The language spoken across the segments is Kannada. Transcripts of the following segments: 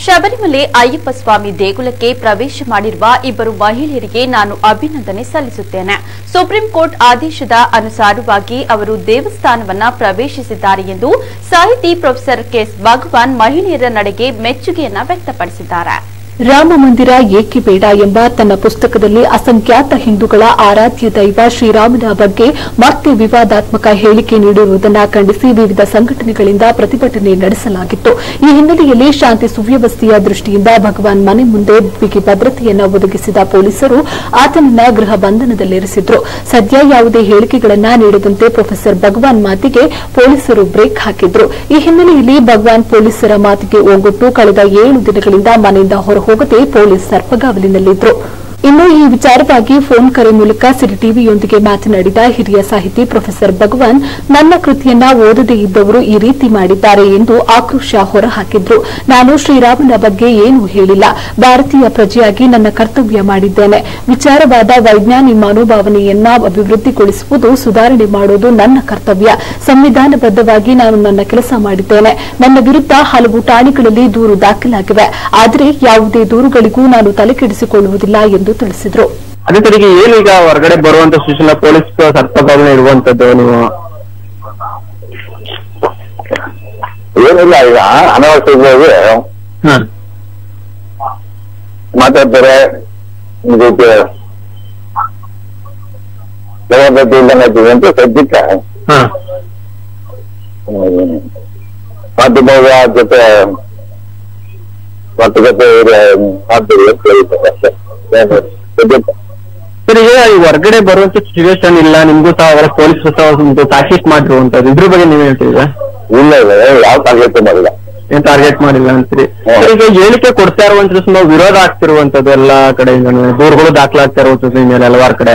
ಶಬರಿಮಲೆ ಅಯ್ಯಪ್ಪ ಸ್ವಾಮಿ ದೇಗುಲಕ್ಕೆ ಪ್ರವೇಶ ಮಾಡಿರುವ ಇಬ್ಬರು ಮಹಿಳೆಯರಿಗೆ ನಾನು ಅಭಿನಂದನೆ ಸಲ್ಲಿಸುತ್ತೇನೆ ಸುಪ್ರೀಂ ಕೋರ್ಟ್ ಆದೇಶದ ಅನುಸಾರವಾಗಿ ಅವರು ದೇವಸ್ಥಾನವನ್ನ ಪ್ರವೇಶಿಸಿದ್ದಾರೆ ಎಂದು ಸಾಹಿತಿ ಪ್ರೊಫೆಸರ್ ಕೆಎಸ್ ಭಗವಾನ್ ಮಹಿಳೆಯರ ನಡೆಗೆ ಮೆಚ್ಚುಗೆಯನ್ನ ವ್ಯಕ್ತಪಡಿಸಿದ್ದಾರೆ ರಾಮ ಮಂದಿರ ಏಕೆ ಬೇಡ ಎಂಬ ತನ್ನ ಪುಸ್ತಕದಲ್ಲಿ ಅಸಂಖ್ಯಾತ ಹಿಂದೂಗಳ ಆರಾಧ್ಯ ದೈವ ಶ್ರೀರಾಮನ ಬಗ್ಗೆ ಮತ್ತೆ ವಿವಾದಾತ್ಮಕ ಹೇಳಿಕೆ ನೀಡಿರುವುದನ್ನು ಖಂಡಿಸಿ ವಿವಿಧ ಸಂಘಟನೆಗಳಿಂದ ಪ್ರತಿಭಟನೆ ನಡೆಸಲಾಗಿತ್ತು ಈ ಹಿನ್ನೆಲೆಯಲ್ಲಿ ಶಾಂತಿ ಸುವ್ಯವಸ್ಥೆಯ ದೃಷ್ಟಿಯಿಂದ ಭಗವಾನ್ ಮನೆ ಮುಂದೆ ಬಿಗಿ ಭದ್ರತೆಯನ್ನು ಒದಗಿಸಿದ ಪೊಲೀಸರು ಆತನನ್ನ ಗೃಹ ಬಂಧನದಲ್ಲಿರಿಸಿದ್ರು ಸದ್ಯ ಯಾವುದೇ ಹೇಳಿಕೆಗಳನ್ನ ನೀಡದಂತೆ ಪ್ರೊಫೆಸರ್ ಭಗವಾನ್ ಮಾತಿಗೆ ಪೊಲೀಸರು ಬ್ರೇಕ್ ಹಾಕಿದ್ರು ಈ ಹಿನ್ನೆಲೆಯಲ್ಲಿ ಭಗವಾನ್ ಪೊಲೀಸರ ಮಾತಿಗೆ ಓಗೊಟ್ಟು ಕಳೆದ ಏಳು ದಿನಗಳಿಂದ ಮನೆಯಿಂದ ಹೊರ ಹೋಗದೆ ಪೊಲೀಸ್ ಸರ್ಪಗಾವಲಿನಲ್ಲಿದ್ರು ಇನ್ನು ಈ ವಿಚಾರವಾಗಿ ಫೋನ್ ಕರೆ ಮೂಲಕ ಸಿರಿ ಟಿವಿಯೊಂದಿಗೆ ಮಾತನಾಡಿದ ಹಿರಿಯ ಸಾಹಿತಿ ಪ್ರೊಫೆಸರ್ ಭಗವಾನ್ ನನ್ನ ಕೃತಿಯನ್ನ ಓದದೇ ಇದ್ದವರು ಈ ರೀತಿ ಮಾಡಿದ್ದಾರೆ ಎಂದು ಆಕ್ರೋಶ ಹೊರಹಾಕಿದ್ರು ನಾನು ಶ್ರೀರಾಮನ ಬಗ್ಗೆ ಏನೂ ಹೇಳಿಲ್ಲ ಭಾರತೀಯ ಪ್ರಜೆಯಾಗಿ ನನ್ನ ಕರ್ತವ್ಯ ಮಾಡಿದ್ದೇನೆ ವಿಚಾರವಾದ ವೈಜ್ಞಾನಿ ಮನೋಭಾವನೆಯನ್ನ ಅಭಿವೃದ್ಧಿಗೊಳಿಸುವುದು ಸುಧಾರಣೆ ಮಾಡುವುದು ನನ್ನ ಕರ್ತವ್ಯ ಸಂವಿಧಾನಬದ್ಧವಾಗಿ ನಾನು ನನ್ನ ಕೆಲಸ ಮಾಡಿದ್ದೇನೆ ನನ್ನ ವಿರುದ್ಧ ಹಲವು ಠಾಣೆಗಳಲ್ಲಿ ದೂರು ದಾಖಲಾಗಿವೆ ಆದರೆ ಯಾವುದೇ ದೂರುಗಳಿಗೂ ನಾನು ತಲೆಕೆಡಿಸಿಕೊಳ್ಳುವುದಿಲ್ಲ ಎಂದು ತಿಳಿಸಿದರು ಅದೇ ಸರಿಗೆ ಏನು ಈಗ ಹೊರಗಡೆ ಬರುವಂತ ಸೂಚನೆ ಪೊಲೀಸ್ ಸರ್ಪಗಾವನೆ ಇರುವಂತದ್ದು ನೀವು ಏನಿಲ್ಲ ಈಗ ಅನಾವಶ್ಯಕವಾಗಿ ಹ ಮಾತಾಡ್ತಾರೆ ಇದಕ್ಕೆ ಜವಾಬ್ದಾರಿ ಇಲ್ಲಂಗಾಗ್ತದೆ ಅಂತ ಸದ್ಯಕ್ಕೆ ಹ ಹ್ಮ್, ಮಾಧ್ಯಮದ ಜೊತೆ ಮಾತುಕತೆ ಮಾಡ್ತೀವಿ ಅಂತ ಹೇಳ್ತಾರೆ ಅಷ್ಟೇ. ಏನು ಸದ್ಯಕ್ಕೆ ಸರ್ ಈಗ ಈ ಹೊರಗಡೆ ಬರುವಂತ ಸಿಚುವೇಶನ್ ಇಲ್ಲ ನಿಮ್ಗೂ ಸಹ ಅವರ ಪೊಲೀಸ್ ಸಹ ಒಂದು ತಾಕೀತ್ ಮಾಡಿರುವಂತದ್ದು ಇದ್ರ ಬಗ್ಗೆ ನೀವ್ ಹೇಳ್ತೀರಾ ಇಲ್ಲ ಇಲ್ಲ ಯಾವ ಟಾರ್ಗೆಟ್ ಮಾಡಿಲ್ಲ ಏನ್ ಟಾರ್ಗೆಟ್ ಮಾಡಿಲ್ಲ ಅಂತೀರಿ ಹ್ಮ್. ಸರ್ ಈಗ ಹೇಳಿಕೆ ಕೊಡ್ತಾ ಇರುವಂತದ್ದು ಸುಮಾರು ವಿರೋಧ ಆಗ್ತಿರುವಂತದ್ದು ಎಲ್ಲಾ ಕಡೆಯಿಂದ ದೂರುಗಳು ದಾಖಲಾಗ್ತಾ ಇರುವಂತದ್ದು ಮೇಲೆ ಹಲವಾರು ಕಡೆ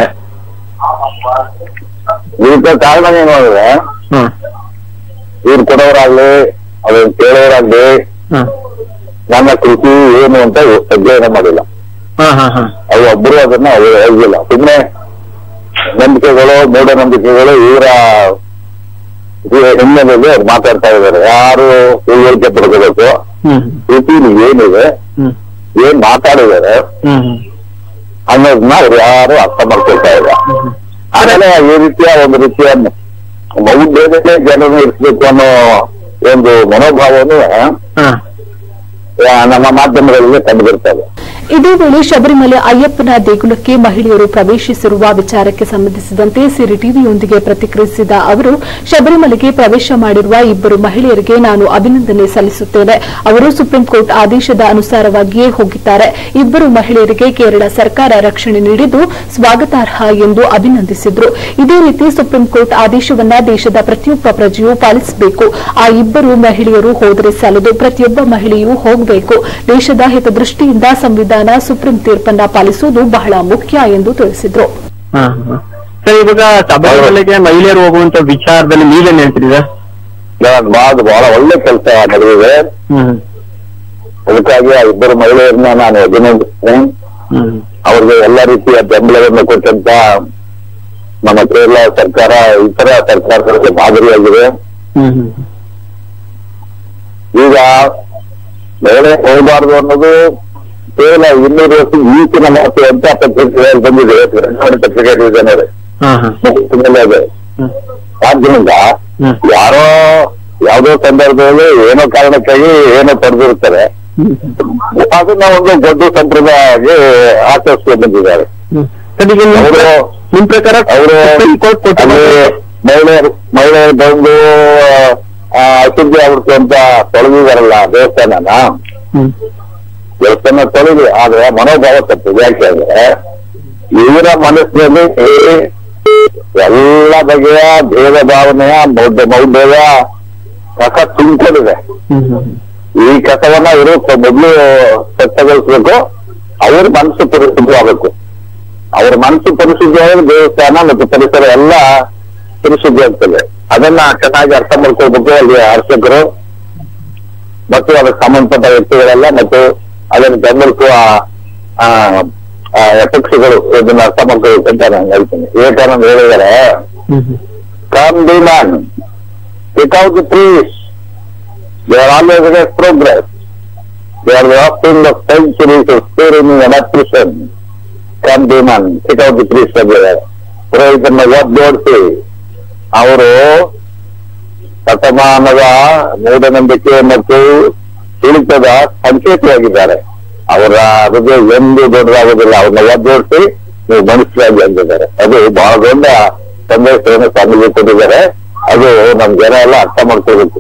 ಇದಕ್ಕೆ ಕಾರಣ ಏನು ಅಂದ್ರೆ ಹ್ಮ್ ಇವ್ರು ಕೊಡೋರಾಗ್ಲಿ ಅದನ್ನ ಕೇಳೋರಾಗ್ಲಿ ಹ್ಮ್ ನನ್ನ ಕೃತಿ ಏನು ಅಂತ ಅಧ್ಯಯನ ಮಾಡಿಲ್ಲ ಹಾ ಹಾ ಹಾ ಅವು ಒಬ್ಬರು ಅದನ್ನ ಅವ್ರು ಹೇಳಿಲ್ಲ ಸುಮ್ಮನೆ ನಂಬಿಕೆಗಳು ಮೂಢನಂಬಿಕೆಗಳು ಇವರ ಹಿನ್ನೆಲೆಯಲ್ಲಿ ಅವ್ರು ಮಾತಾಡ್ತಾ ಇದ್ದಾರೆ ಯಾರು ತಿಳುವಳಿಕೆ ಪಡ್ಕೋಬೇಕು ಹ್ಮ್ ಕೃತಿಲಿ ಏನಿದೆ ಹ್ಮ್ ಏನ್ ಮಾತಾಡಿದ್ದಾರೆ ಹ್ಮ್ ಹ್ಮ್ ಅನ್ನೋದನ್ನ ಅವ್ರು ಯಾರು ಅರ್ಥ ಮಾಡ್ಕೊಳ್ತಾ ಇಲ್ಲ ಆಮೇಲೆ ಈ ರೀತಿಯ ಒಂದು ರೀತಿಯ ಮೌಢ್ಯದಲ್ಲೇ ಜನರನ್ನು ಇರಿಸಬೇಕು ಅನ್ನೋ ಒಂದು ಮನೋಭಾವನು ಹಾ ಆ, ನಮ್ಮ ಮಾಧ್ಯಮಗಳಲ್ಲಿ ಕಂಡು ಬರ್ತಾ ಇದೆ ಇದೇ ವೇಳೆ ಶಬರಿಮಲೆ ಅಯ್ಯಪ್ಪನ ದೇಗುಲಕ್ಕೆ ಮಹಿಳೆಯರು ಪ್ರವೇಶಿಸಿರುವ ವಿಚಾರಕ್ಕೆ ಸಂಬಂಧಿಸಿದಂತೆ ಸಿರಿ ಟಿವಿಯೊಂದಿಗೆ ಪ್ರತಿಕ್ರಿಯಿಸಿದ ಅವರು ಶಬರಿಮಲೆಗೆ ಪ್ರವೇಶ ಮಾಡಿರುವ ಇಬ್ಬರು ಮಹಿಳೆಯರಿಗೆ ನಾನು ಅಭಿನಂದನೆ ಸಲ್ಲಿಸುತ್ತೇನೆ ಅವರು ಸುಪ್ರೀಂ ಕೋರ್ಟ್ ಆದೇಶದ ಅನುಸಾರವಾಗಿಯೇ ಹೋಗಿದ್ದಾರೆ ಇಬ್ಬರು ಮಹಿಳೆಯರಿಗೆ ಕೇರಳ ಸರ್ಕಾರ ರಕ್ಷಣೆ ನೀಡಿದ್ದು ಸ್ವಾಗತಾರ್ಹ ಎಂದು ಅಭಿನಂದಿಸಿದ್ರು ಇದೇ ರೀತಿ ಸುಪ್ರೀಂ ಕೋರ್ಟ್ ಆದೇಶವನ್ನ ದೇಶದ ಪ್ರತಿಯೊಬ್ಬ ಪ್ರಜೆಯೂ ಪಾಲಿಸಬೇಕು ಆ ಇಬ್ಬರು ಮಹಿಳೆಯರು ಹೋದರೆ ಸಾಲದು ಪ್ರತಿಯೊಬ್ಬ ಮಹಿಳೆಯೂ ಹೋಗಬೇಕು ದೇಶದ ಹಿತದೃಷ್ಟಿಯಿಂದ ಸಂವಿಧಾನ ಸುಪ್ರೀಂ ತೀರ್ಪನ್ನ ಪಾಲಿಸುವುದು ಬಹಳ ಮುಖ್ಯ ಎಂದು ತಿಳಿಸಿದ್ರು ಹಾ ಹಾ ಸರ್ ಇವಾಗ ಶಬರಿಮಲೆಗೆ ಮಹಿಳೆಯರು ಹೋಗುವಂತ ವಿಚಾರದಲ್ಲಿ ನೀವೇನ್ ಹೇಳ್ತೀರಿ ಸರ್ ಇವಾಗ ಬಹಳ ಬಹಳ ಒಳ್ಳೆ ಕೆಲಸ ನಡೆದಿದೆ ಹ್ಮ್ ಅದಕ್ಕಾಗಿ ಆ ಇಬ್ಬರು ಮಹಿಳೆಯರನ್ನ ನಾನು ಅಭಿನಂದಿಸ್ತೇನೆ ಹ್ಮ್ ಅವ್ರಿಗೆ ಎಲ್ಲ ರೀತಿಯ ಬೆಂಬಲವನ್ನು ಕೊಟ್ಟಂತ ನಮ್ಮ ಕೇರಳ ಸರ್ಕಾರ ಇತರ ಸರ್ಕಾರಗಳಿಗೆ ಮಾದರಿಯಾಗಿದೆ ಹ್ಮ್ ಹ್ಮ್ ಈಗ ಮಹಿಳೆ ಹೋಗಬಾರ್ದು ಅನ್ನೋದು ಕೇವಲ ಇನ್ನೂರು ವರ್ಷ ಈಚಿನ ಮಾತು ಅಂತ ಪತ್ರಿಕೆಗಳಲ್ಲಿ ಬಂದಿದೆ ಕನ್ನಡ ಪತ್ರಿಕೆ ಇದೆ ನೋಡಿ ಹಾ ಹಾ ಮೇಲೆ ಇದೆ ಹ್ಮ್ ಆದ್ರಿಂದ ಹ್ಮ್. ಯಾರೋ ಯಾವುದೋ ಸಂದರ್ಭದಲ್ಲಿ ಏನೋ ಕಾರಣಕ್ಕಾಗಿ ಏನೋ ಪಡೆದಿರ್ತಾರೆ ಹ್ಮ್ ಅದನ್ನ ಒಂದು ದೊಡ್ಡ ಸಂಪ್ರದಾಯವಾಗಿ ಆಚರಿಸ್ಕೊಂಡು ಬಂದಿದ್ದಾರೆ ಹ್ಮ್ ಸರ್ ಈಗ ನಿಮ್ ಅವರು ನಿಮ್ ಪ್ರಕಾರ ಅವರು ಸುಪ್ರೀಂ ಕೋರ್ಟ್ ಕೊಟ್ಟ ಅಲ್ಲಿ ಮಹಿಳೆಯರು ಮಹಿಳೆಯರು ಬಂದು ಆ, ಅಶುದ್ಧಿ ಆವೃತ್ತಿ ಅಂತ ತೊಳೆದಿದಾರಲ್ಲ ದೇವಸ್ಥಾನನ ಹ್ಮ್ ದೇವಸ್ಥಾನ ತೊಳೆದು ಆದ್ರೆ ಮನೋಭಾವ ತಪ್ಪಿದೆ ಯಾಕೆ ಅಂದ್ರೆ ಇವರ ಮನಸ್ಸಿನಲ್ಲಿ ಎಲ್ಲ ಬಗೆಯ ಭೇದ ಭಾವನೆಯ ಮೌಢ್ಯ ಮೌಢ್ಯದ ಕಸ ತುಂಬಿಕೊಂಡಿದೆ ಹ್ಮ್ ಹ್ಮ್ ಈ ಕಸವನ್ನ ಇವರು ಮೊದಲು ಸ್ವಚ್ಛಗೊಳಿಸ್ಬೇಕು ಅವ್ರ ಮನಸ್ಸು ಪರಿಶುದ್ಧ ಆಗಬೇಕು ಅವ್ರ ಮನಸ್ಸು ಪರಿಶುದ್ಧಿ ಆದ್ರೆ ದೇವಸ್ಥಾನ ಮತ್ತು ಪರಿಸರ ಎಲ್ಲ ಪರಿಶುದ್ಧಿ ಆಗ್ತದೆ ಅದನ್ನ ಚೆನ್ನಾಗಿ ಅರ್ಥ ಮಾಡ್ಕೊಳ್ಬೇಕು ಅಲ್ಲಿ ಅರ್ಚಕರು ಮತ್ತು ಅದಕ್ಕೆ ಸಂಬಂಧಪಟ್ಟ ವ್ಯಕ್ತಿಗಳೆಲ್ಲ ಮತ್ತು ಅದನ್ನು ಬೆಂಬಲಿಸುವ ಎಫೆಕ್ಟ್ಸ್ಗಳು ಇದನ್ನ ಅರ್ಥ ಮಾಡ್ಕೊಳ್ಬೇಕು ಅಂತ ನಾನು ಹೇಳ್ತೀನಿ ವಿವೇಕಾನಂದ ಹೇಳಿದ್ದಾರೆ ಹ್ಮ್ ಹ್ಮ್ come the man, pick out the trees. They are always against progress. They are walking the centuries of steering an prison. Come demon, take out the priest of there. ಪುರೋಹಿತನ ಒದ್ದೋಡಿಸಿ ಅವರು ಶತಮಾನದ ಮೂಢನಂಬಿಕೆ ಮತ್ತು ತುಳಿತದ ಸಂಕೇತವಾಗಿದ್ದಾರೆ ಅವರ ಹೃದಯ ಎಂದು ದೊಡ್ಡದಾಗುವುದಿಲ್ಲ ಅವ್ರನ್ನ ಒದ್ದೋಡಿಸಿ ನೀವು ಮನುಷ್ಯರಾಗಿ ಅಂದಿದ್ದಾರೆ ಅದು ಬಹಳ ದೊಡ್ಡ ಸಂದೇಶವನ್ನು ಸ್ವಾಮೀಜಿ ಕೊಟ್ಟಿದ್ದಾರೆ ಅದು ನಮ್ ಜನ ಎಲ್ಲ ಅರ್ಥ ಮಾಡ್ಕೋಬೇಕು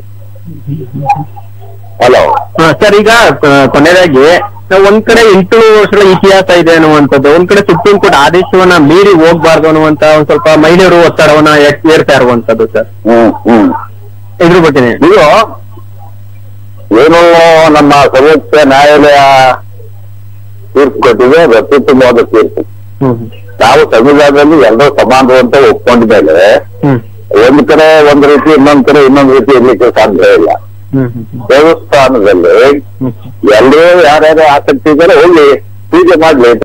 ಹಲೋ ಸರ್ ಈಗ ಆ, ಕೊನೆಯದಾಗಿ ನಾವು ಒಂದ್ ಕಡೆ ಎಂಟು ವರ್ಷಗಳ ಇತಿಹಾಸ ಇದೆ ಅನ್ನುವಂಥದ್ದು ಒಂದ್ ಕಡೆ ಸುಪ್ರೀಂ ಕೋರ್ಟ್ ಆದೇಶವನ್ನ ಮೀರಿ ಹೋಗ್ಬಾರ್ದು ಅನ್ನುವಂತ ಒಂದ್ ಸ್ವಲ್ಪ ಮಹಿಳೆಯರು ಒತ್ತಡವನ್ನ ಏರ್- ಏರ್ತಾ ಇರುವಂತದ್ದು ಸರ್ ಹ್ಮ್ ಹ್ಮ್ ಇದ್ರ ಬಗ್ಗೆ ಇದು ಏನು ನಮ್ಮ ಸರ್ವೋಚ್ಚ ನ್ಯಾಯಾಲಯ ತೀರ್ಪು ಕೊಟ್ಟಿದೆ ಅದು ಅತ್ಯುತ್ತಮವಾದ ತೀರ್ಪು ಹ್ಮ್ ನಾವು ಸಂವಿಧಾನದಲ್ಲಿ ಎಲ್ಲರೂ ಸಮಾನರು ಅಂತ ಒಪ್ಕೊಂಡ ಮೇಲೆ ಹ್ಮ್ ಒಂದ್ ಕಡೆ ಒಂದ್ ರೀತಿ ಇನ್ನೊಂದ್ ಕಡೆ ಇನ್ನೊಂದ್ ರೀತಿ ಇರ್ಲಿಕ್ಕೆ ಸಾಧ್ಯ ಇಲ್ಲ ಹ್ಮ್ ಹ್ಮ್ ಹ್ಮ್ ದೇವಸ್ಥಾನದಲ್ಲಿ ಹ್ಮ್ ಎಲ್ಲರೂ ಯಾರ್ಯಾರು ಆಸಕ್ತಿ ಇದ್ದಾರೆ ಹೋಗಿ ಪೂಜೆ ಮಾಡ್ಲಿ